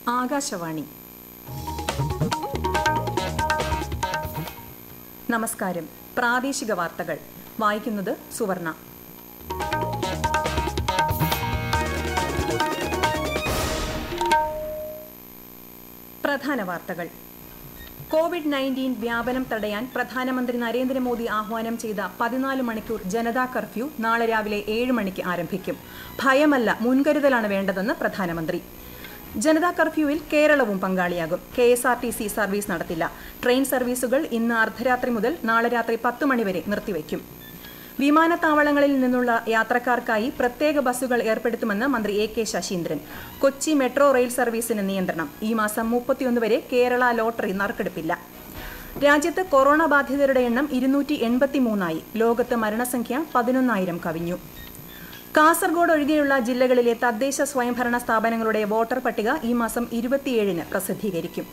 ആകാശവാണി നമസ്കാരം പ്രാദേശിക വാർത്തകൾ വായിക്കുന്നത് സുവർണ പ്രധാന വാർത്തകൾ കോവിഡ് നയൻറ്റീൻ വ്യാപനം തടയാൻ പ്രധാനമന്ത്രി നരേന്ദ്രമോദി ആഹ്വാനം ചെയ്ത പതിനാല് മണിക്കൂർ ജനതാ കർഫ്യൂ നാളെ രാവിലെ ഏഴ് മണിക്ക് ആരംഭിക്കും ഭയമല്ല മുൻകരുതലാണ് വേണ്ടതെന്ന് പ്രധാനമന്ത്രി ജനതാ കർഫ്യൂവിൽ കേരളവും പങ്കാളിയാകും K S R T C service നടത്തില്ല ട്രെയിൻ സർവീസുകൾ ഇന്ന് അർദ്ധരാത്രി മുതൽ നാളെ രാത്രി പത്ത് മണിവരെ നിർത്തിവെക്കും വിമാനത്താവളങ്ങളിൽ നിന്നുള്ള യാത്രക്കാർക്കായി പ്രത്യേക ബസ്സുകൾ ഏർപ്പെടുത്തുമെന്ന് മന്ത്രി A K Saseendran Kochi metro rail സർവീസിന് നിയന്ത്രണം ഈ മാസം മുപ്പത്തിയൊന്ന് വരെ കേരള ലോട്ടറി നറുക്കെടുപ്പില്ല രാജ്യത്ത് കൊറോണ ബാധിതരുടെ എണ്ണം ഇരുന്നൂറ്റി എൺപത്തിമൂന്നായി ലോകത്ത് മരണസംഖ്യ പതിനൊന്നായിരം കവിഞ്ഞു കാസർഗോഡ് ഒഴികെയുള്ള ജില്ലകളിലെ തദ്ദേശ സ്വയംഭരണ സ്ഥാപനങ്ങളുടെ വോട്ടർ പട്ടിക ഈ മാസം ഇരുപത്തിയേഴിന് പ്രസിദ്ധീകരിക്കും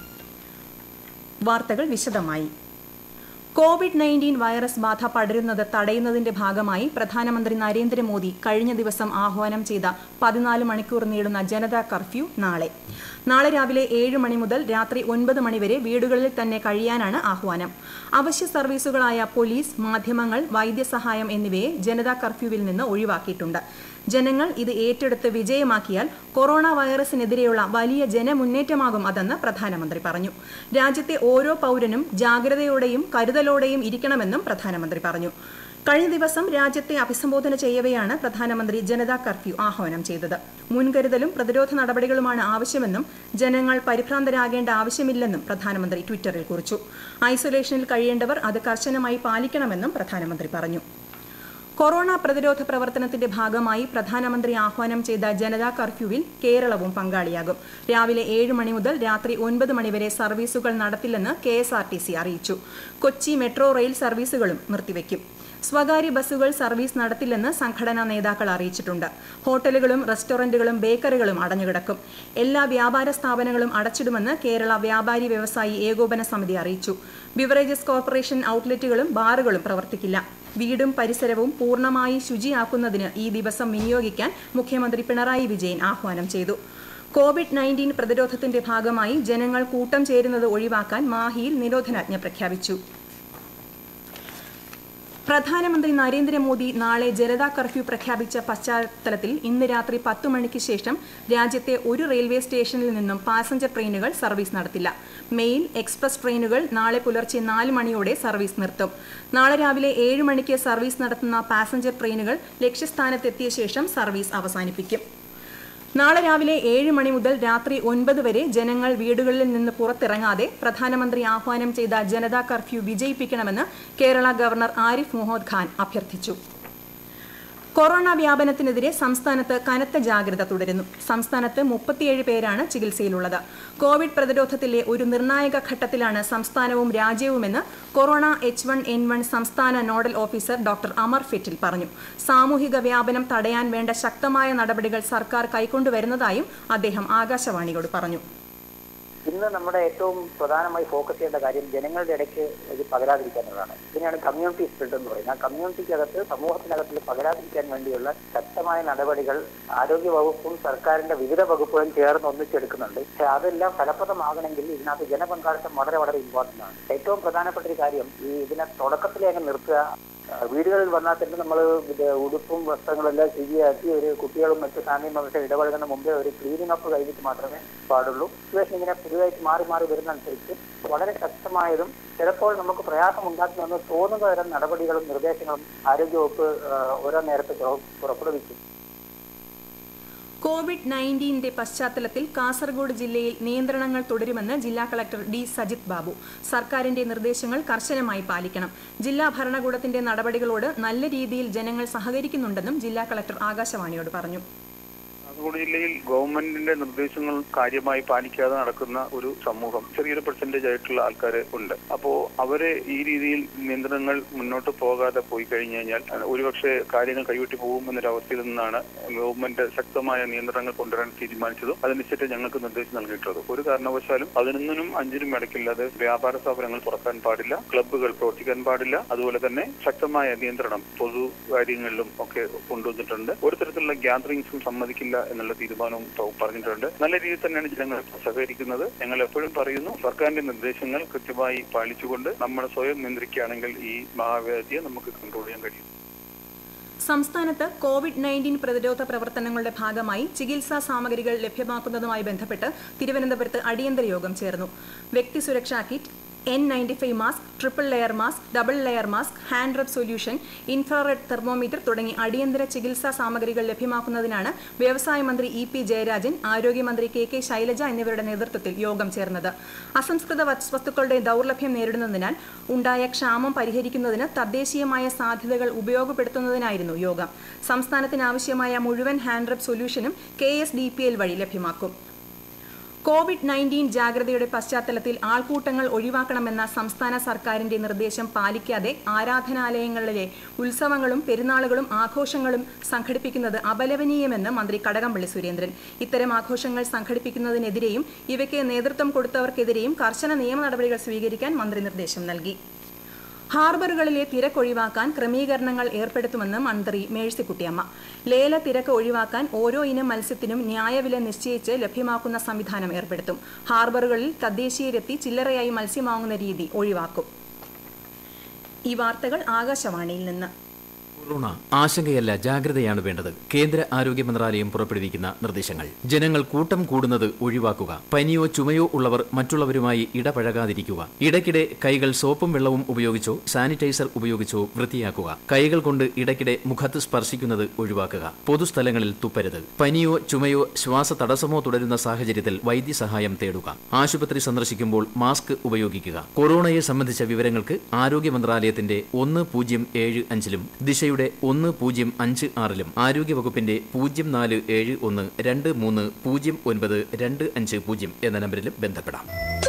വാർത്തകൾ വിശദമായി കോവിഡ് നയൻറ്റീൻ വൈറസ് ബാധ പടരുന്നത് തടയുന്നതിന്റെ ഭാഗമായി പ്രധാനമന്ത്രി നരേന്ദ്രമോദി കഴിഞ്ഞ ദിവസം ആഹ്വാനം ചെയ്ത പതിനാല് മണിക്കൂർ നീളുന്ന ജനതാ കർഫ്യൂ നാളെ നാളെ രാവിലെ ഏഴ് മണി മുതൽ രാത്രി ഒൻപത് മണിവരെ വീടുകളിൽ തന്നെ കഴിയാനാണ് ആഹ്വാനം അവശ്യ സർവീസുകളായ പോലീസ് മാധ്യമങ്ങൾ വൈദ്യസഹായം എന്നിവയെ ജനതാ കർഫ്യൂവിൽ നിന്ന് ഒഴിവാക്കിയിട്ടുണ്ട് ജനങ്ങൾ ഇത് ഏറ്റെടുത്ത് വിജയമാക്കിയാൽ കൊറോണ വൈറസിനെതിരെയുള്ള വലിയ ജനമുന്നേറ്റമാകും അതെന്ന് പ്രധാനമന്ത്രി പറഞ്ഞു രാജ്യത്തെ ഓരോ പൗരനും ജാഗ്രതയോടെയും കരുതലോടെയും ഇരിക്കണമെന്നും പ്രധാനമന്ത്രി പറഞ്ഞു കഴിഞ്ഞ ദിവസം രാജ്യത്തെ അഭിസംബോധന ചെയ്യവെയാണ് പ്രധാനമന്ത്രി ജനതാ കർഫ്യൂ ആഹ്വാനം ചെയ്തത് മുൻകരുതലും പ്രതിരോധ നടപടികളുമാണ് ആവശ്യമെന്നും ജനങ്ങൾ പരിഭ്രാന്തരാകേണ്ട ആവശ്യമില്ലെന്നും പ്രധാനമന്ത്രി ട്വിറ്ററിൽ കുറിച്ചു ഐസൊലേഷനിൽ കഴിയേണ്ടവർ അത് കർശനമായി പാലിക്കണമെന്നും പ്രധാനമന്ത്രി പറഞ്ഞു കൊറോണ പ്രതിരോധ പ്രവർത്തനത്തിന്റെ ഭാഗമായി പ്രധാനമന്ത്രി ആഹ്വാനം ചെയ്ത ജനതാ കർഫ്യൂവിൽ കേരളവും പങ്കാളിയാകും രാവിലെ ഏഴ് മണി മുതൽ രാത്രി ഒൻപത് മണിവരെ സർവീസുകൾ നടത്തില്ലെന്ന് K S R T C അറിയിച്ചു കൊച്ചി മെട്രോ റെയിൽ സർവീസുകളും നിർത്തിവെക്കും സ്വകാര്യ ബസ്സുകൾ സർവീസ് നടത്തില്ലെന്ന് സംഘടനാ നേതാക്കൾ അറിയിച്ചിട്ടുണ്ട് ഹോട്ടലുകളും റെസ്റ്റോറന്റുകളും ബേക്കറികളും അടഞ്ഞുകിടക്കും എല്ലാ വ്യാപാര സ്ഥാപനങ്ങളും അടച്ചിടുമെന്ന് കേരള വ്യാപാരി വ്യവസായി ഏകോപന സമിതി അറിയിച്ചു ബിവറേജസ് കോർപ്പറേഷൻ ഔട്ട്ലെറ്റുകളും ബാറുകളും പ്രവർത്തിക്കില്ല വീടും പരിസരവും പൂർണ്ണമായി ശുചിയാക്കുന്നതിന് ഈ ദിവസം വിനിയോഗിക്കാൻ മുഖ്യമന്ത്രി പിണറായി വിജയൻ ആഹ്വാനം ചെയ്തു കോവിഡ് നയൻറ്റീൻ പ്രതിരോധത്തിന്റെ ഭാഗമായി ജനങ്ങൾ കൂട്ടം ചേരുന്നത് ഒഴിവാക്കാൻ മാഹിയിൽ നിരോധനാജ്ഞ പ്രഖ്യാപിച്ചു പ്രധാനമന്ത്രി നരേന്ദ്രമോദി നാളെ ജനതാ കർഫ്യൂ പ്രഖ്യാപിച്ച പശ്ചാത്തലത്തിൽ ഇന്ന് രാത്രി പത്തു മണിക്ക് ശേഷം രാജ്യത്തെ ഒരു റെയിൽവേ സ്റ്റേഷനിൽ നിന്നും പാസഞ്ചർ ട്രെയിനുകൾ സർവീസ് നടത്തില്ല മെയിൽ എക്സ്പ്രസ് ട്രെയിനുകൾ നാളെ പുലർച്ചെ നാല് മണിയോടെ സർവീസ് നിർത്തും നാളെ രാവിലെ ഏഴ് മണിക്ക് സർവീസ് നടത്തുന്ന പാസഞ്ചർ ട്രെയിനുകൾ ലക്ഷ്യസ്ഥാനത്തെത്തിയ ശേഷം സർവീസ് അവസാനിപ്പിക്കും നാളെ രാവിലെ ഏഴ് മണി മുതൽ രാത്രി ഒൻപത് വരെ ജനങ്ങൾ വീടുകളിൽ നിന്ന് പുറത്തിറങ്ങാതെ പ്രധാനമന്ത്രി ആഹ്വാനം ചെയ്ത ജനതാ കർഫ്യൂ വിജയിപ്പിക്കണമെന്ന് കേരള ഗവർണർ ആരിഫ് മുഹമ്മദ് ഖാൻ അഭ്യർത്ഥിച്ചു കൊറോണ വ്യാപനത്തിനെതിരെ സംസ്ഥാനത്ത് കനത്ത ജാഗ്രത തുടരുന്നു സംസ്ഥാനത്ത് മുപ്പത്തിയേഴ് പേരാണ് ചികിത്സയിലുള്ളത് കോവിഡ് പ്രതിരോധത്തിലെ ഒരു നിർണായക ഘട്ടത്തിലാണ് സംസ്ഥാനവും രാജ്യവുമെന്ന് corona H one N one സംസ്ഥാന nodal officer doctor Amar Fettle പറഞ്ഞു സാമൂഹിക വ്യാപനം തടയാൻ വേണ്ട ശക്തമായ നടപടികൾ സർക്കാർ കൈക്കൊണ്ടുവരുന്നതായും അദ്ദേഹം ആകാശവാണിയോട് പറഞ്ഞു ഇന്ന് നമ്മുടെ ഏറ്റവും പ്രധാനമായി ഫോക്കസ് ചെയ്യേണ്ട കാര്യം ജനങ്ങളുടെ ഇടയ്ക്ക് ഇത് പകരാതിരിക്കാനുള്ളതാണ് ഇതിനെയാണ് കമ്മ്യൂണിറ്റി സ്പ്രിഡ് എന്ന് പറയുന്നത് ആ കമ്മ്യൂണിറ്റിക്കകത്ത് സമൂഹത്തിനകത്ത് പകരാതിരിക്കാൻ വേണ്ടിയുള്ള ശക്തമായ നടപടികൾ ആരോഗ്യ വകുപ്പും സർക്കാരിന്റെ വിവിധ വകുപ്പുകളും ചേർന്ന് ഒന്നിച്ചെടുക്കുന്നുണ്ട് പക്ഷെ അതെല്ലാം ഫലപ്രദമാകണമെങ്കിൽ ഇതിനകത്ത് ജനപങ്കാളിത്തം വളരെ വളരെ ഇമ്പോർട്ടന്റ് ആണ് ഏറ്റവും പ്രധാനപ്പെട്ട ഒരു കാര്യം ഈ ഇതിനെ തുടക്കത്തിലേ അങ്ങ് നിർത്തുക വീടുകളിൽ വന്നാൽ തന്നെ നമ്മൾ ഇത് ഉടുപ്പും വസ്ത്രങ്ങളെല്ലാം ശരിയാക്കി ഒരു കുട്ടികളും മറ്റു ഫാമിലി മെമ്പേഴ്സും ഇടപഴകുന്ന മുമ്പേ ഒരു ക്ലീനിങ് അപ്പ് കഴിഞ്ഞിട്ട് മാത്രമേ പാടുള്ളൂ സിറ്റുവേഷൻ ഇങ്ങനെ പുതിയതായിട്ട് മാറി മാറി വരുന്നതനുസരിച്ച് വളരെ ശക്തമായതും ചിലപ്പോൾ നമുക്ക് പ്രയാസം ഉണ്ടാക്കുമെന്ന് തോന്നുന്ന തരം നടപടികളും നിർദ്ദേശങ്ങളും ആരോഗ്യവകുപ്പ് ഓരോ നേരത്തെ പുറപ്പെടുവിക്കും കോവിഡ് നയൻറ്റീന്റെ പശ്ചാത്തലത്തിൽ കാസർഗോഡ് ജില്ലയിൽ നിയന്ത്രണങ്ങൾ തുടരുമെന്ന് ജില്ലാ കളക്ടർ ഡി സജിത് ബാബു സർക്കാരിന്റെ നിർദ്ദേശങ്ങൾ കർശനമായി പാലിക്കണം ജില്ലാ ഭരണകൂടത്തിന്റെ നടപടികളോട് നല്ല രീതിയിൽ ജനങ്ങൾ സഹകരിക്കുന്നുണ്ടെന്നും ജില്ലാ കളക്ടർ ആകാശവാണിയോട് പറഞ്ഞു കാസർഗോഡ് ജില്ലയിൽ ഗവൺമെന്റിന്റെ നിർദ്ദേശങ്ങൾ കാര്യമായി പാലിക്കാതെ നടക്കുന്ന ഒരു സമൂഹം ചെറിയൊരു പെർസെന്റേജ് ആയിട്ടുള്ള ആൾക്കാർ ഉണ്ട് അപ്പോ അവരെ ഈ രീതിയിൽ നിയന്ത്രണങ്ങൾ മുന്നോട്ട് പോകാതെ പോയി കഴിഞ്ഞു കഴിഞ്ഞാൽ ഒരുപക്ഷെ കാര്യങ്ങൾ കൈവിട്ടി പോകും എന്നൊരവസ്ഥയിൽ നിന്നാണ് ഗവൺമെന്റ് ശക്തമായ നിയന്ത്രണങ്ങൾ കൊണ്ടുവരാൻ തീരുമാനിച്ചതും അതനുസരിച്ച് ഞങ്ങൾക്ക് നിർദ്ദേശം നൽകിയിട്ടുള്ളത് ഒരു കാരണവശാലും പതിനൊന്നിനും അഞ്ചിനും ഇടയ്ക്കില്ലാതെ വ്യാപാര സ്ഥാപനങ്ങൾ തുറക്കാൻ പാടില്ല ക്ലബ്ബുകൾ പ്രവർത്തിക്കാൻ പാടില്ല അതുപോലെ തന്നെ ശക്തമായ നിയന്ത്രണം പൊതു കാര്യങ്ങളിലും ഒക്കെ കൊണ്ടുവന്നിട്ടുണ്ട് ഒരു തരത്തിലുള്ള ഗ്യാതറിങ്സും സമ്മതിക്കില്ല എന്നുള്ള തീരുമാനവും പ- പറഞ്ഞിട്ടുണ്ട് നല്ല രീതിയിൽ തന്നെയാണ് ജനങ്ങൾ സഹകരിക്കുന്നത് ഞങ്ങൾ എപ്പോഴും പറയുന്നു സർക്കാരിന്റെ നിർദ്ദേശങ്ങൾ കൃത്യമായി പാലിച്ചുകൊണ്ട് നമ്മൾ സ്വയം നിയന്ത്രിക്കുകയാണെങ്കിൽ ഈ മഹാവ്യാധിയെ നമുക്ക് കൺട്രോൾ ചെയ്യാൻ കഴിയും സംസ്ഥാനത്ത് കോവിഡ് നയൻറ്റീൻ പ്രതിരോധ പ്രവർത്തനങ്ങളുടെ ഭാഗമായി ചികിത്സാ സാമഗ്രികൾ ലഭ്യമാക്കുന്നതുമായി ബന്ധപ്പെട്ട് തിരുവനന്തപുരത്ത് അടിയന്തര യോഗം ചേർന്നു വ്യക്തി സുരക്ഷാ kit N ninety five mask triple layer mask double layer mask hand rub solution infrared thermometer തുടങ്ങി അടിയന്തര ചികിത്സാ സാമഗ്രികൾ ലഭ്യമാക്കുന്നതിനാണ് വ്യവസായ മന്ത്രി ഇ പി ജയരാജൻ ആരോഗ്യമന്ത്രി കെ കെ ശൈലജ എന്നിവരുടെ നേതൃത്വത്തിൽ യോഗം ചേർന്നത് അസംസ്കൃത വസ്- വസ്തുക്കളുടെ ദൌർലഭ്യം നേരിടുന്നതിനാൽ ഉണ്ടായ ക്ഷാമം പരിഹരിക്കുന്നതിന് തദ്ദേശീയമായ സാധ്യതകൾ ഉപയോഗപ്പെടുത്തുന്നതിനായിരുന്നു യോഗം സംസ്ഥാനത്തിനാവശ്യമായ മുഴുവൻ ഹാൻഡ് റബ് സൊല്യൂഷനും K S D P L വഴി ലഭ്യമാക്കും കോവിഡ് നയൻറ്റീൻ ജാഗ്രതയുടെ പശ്ചാത്തലത്തിൽ ആൾക്കൂട്ടങ്ങൾ ഒഴിവാക്കണമെന്ന സംസ്ഥാന സർക്കാരിന്റെ നിർദ്ദേശം പാലിക്കാതെ ആരാധനാലയങ്ങളിലെ ഉത്സവങ്ങളും പെരുന്നാളുകളും ആഘോഷങ്ങളും സംഘടിപ്പിക്കുന്നത് അപലപനീയമെന്ന് മന്ത്രി കടകംപള്ളി സുരേന്ദ്രൻ ഇത്തരം ആഘോഷങ്ങൾ സംഘടിപ്പിക്കുന്നതിനെതിരെയും ഇവയ്ക്ക് നേതൃത്വം കൊടുത്തവർക്കെതിരെയും കർശന നിയമ നടപടികൾ സ്വീകരിക്കാൻ മന്ത്രി നിർദ്ദേശം നൽകി ഹാർബറുകളിലെ തിരക്കൊഴിവാക്കാൻ ക്രമീകരണങ്ങൾ ഏർപ്പെടുത്തുമെന്ന് മന്ത്രി മേഴ്സിക്കുട്ടിയമ്മ ലേല തിരക്ക് ഒഴിവാക്കാൻ ഓരോ ഇനം മത്സ്യത്തിനും ന്യായവില നിശ്ചയിച്ച് ലഭ്യമാക്കുന്ന സംവിധാനം ഏർപ്പെടുത്തും ഹാർബറുകളിൽ തദ്ദേശീയരെത്തി ചില്ലറയായി മത്സ്യം വാങ്ങുന്ന രീതി ഒഴിവാക്കും ഈ വാർത്തകൾ ആകാശവാണിയിൽ നിന്ന് കൊറോണ ആശങ്കയല്ല ജാഗ്രതയാണ് വേണ്ടത് കേന്ദ്ര ആരോഗ്യ മന്ത്രാലയം പുറപ്പെടുവിക്കുന്ന നിർദ്ദേശങ്ങൾ ജനങ്ങൾ കൂട്ടം കൂടുന്നത് ഒഴിവാക്കുക പനിയോ ചുമയോ ഉള്ളവർ മറ്റുള്ളവരുമായി ഇടപഴകാതിരിക്കുക ഇടയ്ക്കിടെ കൈകൾ സോപ്പും വെള്ളവും ഉപയോഗിച്ചോ സാനിറ്റൈസർ ഉപയോഗിച്ചോ വൃത്തിയാക്കുക കൈകൾ കൊണ്ട് ഇടയ്ക്കിടെ മുഖത്ത് സ്പർശിക്കുന്നത് ഒഴിവാക്കുക പൊതുസ്ഥലങ്ങളിൽ തുപ്പരുത് പനിയോ ചുമയോ ശ്വാസ തടസ്സമോ തുടരുന്ന സാഹചര്യത്തിൽ വൈദ്യസഹായം തേടുക ആശുപത്രി സന്ദർശിക്കുമ്പോൾ മാസ്ക് ഉപയോഗിക്കുക കൊറോണയെ സംബന്ധിച്ച വിവരങ്ങൾക്ക് ആരോഗ്യ മന്ത്രാലയത്തിന്റെ ഒന്ന് പൂജ്യം ഏഴ് അഞ്ചിലും ദിശയുടെ ഒന്ന് പൂജ്യം അഞ്ച് ആറിലും ആരോഗ്യവകുപ്പിന്റെ പൂജ്യം നാല് ഏഴ് ഒന്ന് രണ്ട് മൂന്ന് പൂജ്യം ഒൻപത് രണ്ട് അഞ്ച് പൂജ്യം എന്ന നമ്പരിലും ബന്ധപ്പെടാം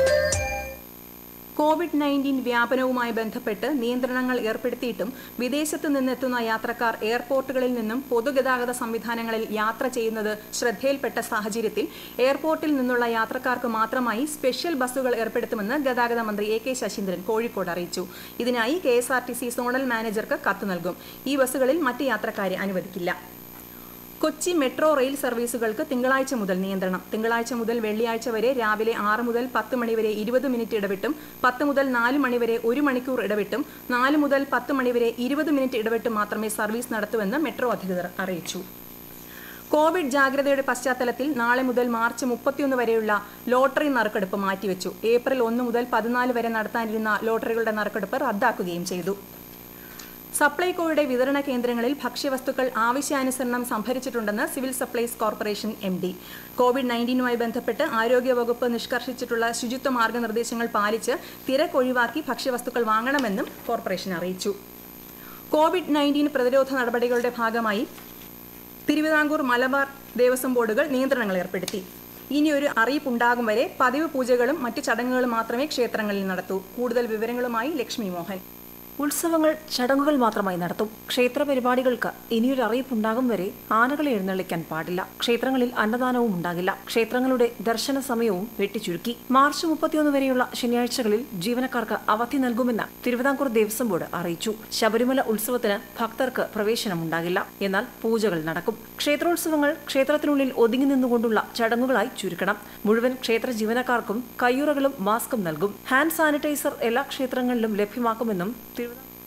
കോവിഡ് നയൻറ്റീൻ വ്യാപനവുമായി ബന്ധപ്പെട്ട് നിയന്ത്രണങ്ങൾ ഏർപ്പെടുത്തിയിട്ടും വിദേശത്ത് നിന്നെത്തുന്ന യാത്രക്കാർ എയർപോർട്ടുകളിൽ നിന്നും പൊതുഗതാഗത സംവിധാനങ്ങളിൽ യാത്ര ചെയ്യുന്നത് ശ്രദ്ധയിൽപ്പെട്ട സാഹചര്യത്തിൽ എയർപോർട്ടിൽ നിന്നുള്ള യാത്രക്കാർക്ക് മാത്രമായി സ്പെഷ്യൽ ബസ്സുകൾ ഏർപ്പെടുത്തുമെന്ന് ഗതാഗത മന്ത്രി എ കെ ശശീന്ദ്രൻ കോഴിക്കോട് അറിയിച്ചു ഇതിനായി K S R T C zonal മാനേജർക്ക് കത്ത് നൽകും ഈ ബസ്സുകളിൽ മറ്റ് യാത്രക്കാരെ അനുവദിക്കില്ല കൊച്ചി മെട്രോ റെയിൽ സർവീസുകൾക്ക് തിങ്കളാഴ്ച മുതൽ നിയന്ത്രണം തിങ്കളാഴ്ച മുതൽ വെള്ളിയാഴ്ച വരെ രാവിലെ ആറ് മുതൽ പത്ത് മണിവരെ ഇരുപത് മിനിറ്റ് ഇടവിട്ടും പത്ത് മുതൽ നാല് മണിവരെ ഒരു മണിക്കൂർ ഇടവിട്ടും നാല് മുതൽ പത്ത് മണിവരെ ഇരുപത് മിനിറ്റ് ഇടവിട്ടും മാത്രമേ സർവീസ് നടത്തൂവെന്ന് മെട്രോ അധികൃതർ അറിയിച്ചു കോവിഡ് ജാഗ്രതയുടെ പശ്ചാത്തലത്തിൽ നാളെ മുതൽ മാർച്ച് മുപ്പത്തിയൊന്ന് വരെയുള്ള ലോട്ടറി നറുക്കെടുപ്പ് മാറ്റിവെച്ചു ഏപ്രിൽ ഒന്ന് മുതൽ പതിനാല് വരെ നടത്താനിരുന്ന ലോട്ടറികളുടെ നറുക്കെടുപ്പ് റദ്ദാക്കുകയും ചെയ്തു സപ്ലൈകോയുടെ വിതരണ കേന്ദ്രങ്ങളിൽ ഭക്ഷ്യവസ്തുക്കൾ ആവശ്യാനുസരണം സംഭരിച്ചിട്ടുണ്ടെന്ന് civil supplies corporation M D Covid നയൻറ്റീനുമായി ബന്ധപ്പെട്ട് ആരോഗ്യവകുപ്പ് നിഷ്കർഷിച്ചിട്ടുള്ള ശുചിത്വ മാർഗനിർദ്ദേശങ്ങൾ പാലിച്ച് തിരക്കൊഴിവാക്കി ഭക്ഷ്യവസ്തുക്കൾ വാങ്ങണമെന്നും കോർപ്പറേഷൻ അറിയിച്ചു കോവിഡ് നയൻറ്റീൻ പ്രതിരോധ നടപടികളുടെ ഭാഗമായി തിരുവിതാംകൂർ മലബാർ ദേവസ്വം ബോർഡുകൾ നിയന്ത്രണങ്ങൾ ഏർപ്പെടുത്തി ഇനി ഒരു അറിയിപ്പുണ്ടാകും വരെ പതിവ് പൂജകളും മറ്റ് ചടങ്ങുകളും മാത്രമേ ക്ഷേത്രങ്ങളിൽ നടത്തൂ കൂടുതൽ വിവരങ്ങളുമായി ലക്ഷ്മി മോഹൻ ഉത്സവങ്ങൾ ചടങ്ങുകൾ മാത്രമായി നടത്തും ക്ഷേത്ര പരിപാടികൾക്ക് ഇനിയൊരു അറിയിപ്പുണ്ടാകും വരെ ആനകളെ എഴുന്നള്ളിക്കാൻ പാടില്ല ക്ഷേത്രങ്ങളിൽ അന്നദാനവും ഉണ്ടാകില്ല ക്ഷേത്രങ്ങളുടെ ദർശന സമയവും വെട്ടിച്ചുരുക്കി മാർച്ച് മുപ്പത്തിയൊന്ന് വരെയുള്ള ശനിയാഴ്ചകളിൽ ജീവനക്കാർക്ക് അവധി നൽകുമെന്ന് തിരുവിതാംകൂർ ദേവസ്വം ബോർഡ് അറിയിച്ചു ശബരിമല ഉത്സവത്തിന് ഭക്തർക്ക് പ്രവേശനമുണ്ടാകില്ല എന്നാൽ പൂജകൾ നടക്കും ക്ഷേത്രോത്സവങ്ങൾ ക്ഷേത്രത്തിനുള്ളിൽ ഒതുങ്ങി നിന്നുകൊണ്ടുള്ള ചടങ്ങുകളായി ചുരുക്കണം മുഴുവൻ ക്ഷേത്ര ജീവനക്കാർക്കും കയ്യുറകളും മാസ്കും നൽകും ഹാൻഡ് സാനിറ്റൈസർ എല്ലാ ക്ഷേത്രങ്ങളിലും ലഭ്യമാക്കുമെന്നും തിരുവിതാംകൂർ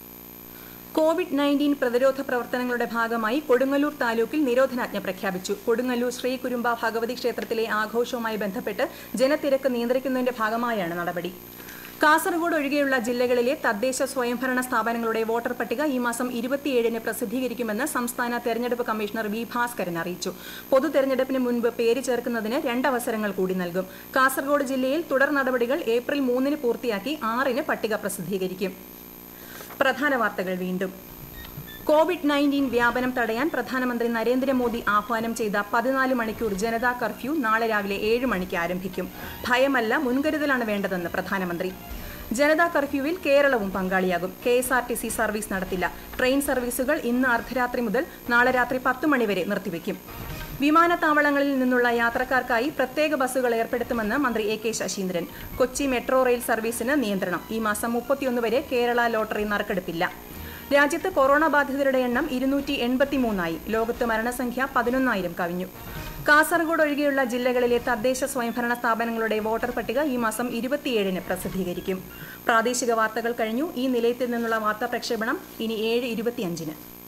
കോവിഡ് നയൻറ്റീൻ പ്രതിരോധ പ്രവർത്തനങ്ങളുടെ ഭാഗമായി കൊടുങ്ങല്ലൂർ താലൂക്കിൽ നിരോധനാജ്ഞ പ്രഖ്യാപിച്ചു കൊടുങ്ങല്ലൂർ ശ്രീ കുരുമ്പ ഭഗവതി ക്ഷേത്രത്തിലെ ആഘോഷവുമായി ബന്ധപ്പെട്ട് ജനത്തിരക്ക് നിയന്ത്രിക്കുന്നതിന്റെ ഭാഗമായാണ് നടപടി കാസർഗോഡ് ഒഴികെയുള്ള ജില്ലകളിലെ തദ്ദേശ സ്വയംഭരണ സ്ഥാപനങ്ങളുടെ വോട്ടർ പട്ടിക ഈ മാസം ഇരുപത്തിയേഴിന് പ്രസിദ്ധീകരിക്കുമെന്ന് സംസ്ഥാന തെരഞ്ഞെടുപ്പ് കമ്മീഷണർ വി ഭാസ്കരൻ അറിയിച്ചു പൊതു തെരഞ്ഞെടുപ്പിന് മുൻപ് പേര് ചേർക്കുന്നതിന് രണ്ടവസരങ്ങൾ കൂടി നൽകും കാസർഗോഡ് ജില്ലയിൽ തുടർ നടപടികൾ ഏപ്രിൽ മൂന്നിന് പൂർത്തിയാക്കി ആറിന് പട്ടിക പ്രസിദ്ധീകരിക്കും പ്രധാന വാർത്തകൾ വീണ്ടും കോവിഡ് നയൻറ്റീൻ വ്യാപനം തടയാൻ പ്രധാനമന്ത്രി നരേന്ദ്രമോദി ആഹ്വാനം ചെയ്ത പതിനാല് മണിക്കൂർ ജനതാ കർഫ്യൂ നാളെ രാവിലെ ഏഴ് മണിക്ക് ആരംഭിക്കും ഭയമല്ല മുൻകരുതലാണ് വേണ്ടതെന്ന് പ്രധാനമന്ത്രി ജനതാ കർഫ്യൂവിൽ കേരളവും പങ്കാളിയാകും K S R T C service നടത്തില്ല ട്രെയിൻ സർവീസുകൾ ഇന്ന് അർദ്ധരാത്രി മുതൽ നാളെ രാത്രി പത്ത് മണിവരെ നിർത്തിവെക്കും വിമാനത്താവളങ്ങളിൽ നിന്നുള്ള യാത്രക്കാർക്കായി പ്രത്യേക ബസ്സുകൾ ഏർപ്പെടുത്തുമെന്ന് മന്ത്രി A K Saseendran Kochi metro rail സർവീസിന് നിയന്ത്രണം ഈ മാസം മുപ്പത്തിയൊന്ന് വരെ കേരള ലോട്ടറി നറുക്കെടുപ്പില്ല രാജ്യത്ത് കൊറോണ ബാധിതരുടെ എണ്ണം ഇരുന്നൂറ്റി എൺപത്തിമൂന്നായി ലോകത്ത് മരണസംഖ്യ പതിനൊന്നായിരം കവിഞ്ഞു കാസർഗോഡ് ഒഴികെയുള്ള ജില്ലകളിലെ തദ്ദേശ സ്വയംഭരണ സ്ഥാപനങ്ങളുടെ വോട്ടർ പട്ടിക ഈ മാസം ഇരുപത്തിയേഴിന് പ്രസിദ്ധീകരിക്കും പ്രാദേശിക വാർത്തകൾ കഴിഞ്ഞു ഈ നിലയത്തിൽ നിന്നുള്ള വാർത്താ പ്രക്ഷേപണം ഇനി ഏഴ് ഇരുപത്തിയഞ്ചിന്